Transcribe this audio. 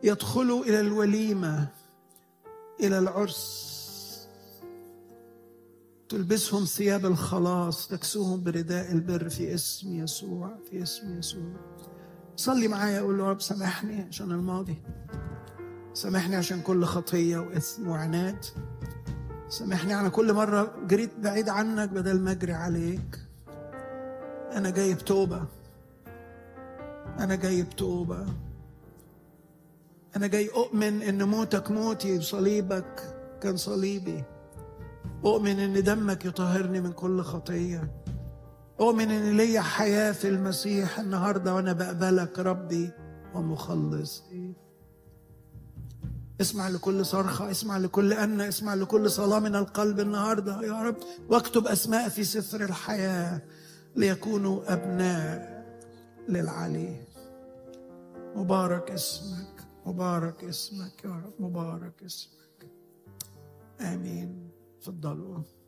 يدخلوا الى الوليمه الى العرس تلبسهم ثياب الخلاص تكسوهم برداء البر في اسم يسوع في اسم يسوع صلي معايا قول له رب سامحني عشان الماضي سامحني عشان كل خطيه واثم وعناد سامحني على كل مره جريت بعيد عنك بدل ما اجري عليك انا جاي بتوبه انا جاي بتوبه انا جاي اؤمن ان موتك موتي وصليبك كان صليبي اؤمن ان دمك يطهرني من كل خطيه اؤمن ان ليا حياه في المسيح النهارده وانا بقبلك ربي ومخلصي اسمع لكل صرخة اسمع لكل أن اسمع لكل صلاة من القلب النهاردة يا رب واكتب أسماء في سفر الحياة ليكونوا أبناء للعلي مبارك اسمك مبارك اسمك يا رب مبارك اسمك آمين تفضلوا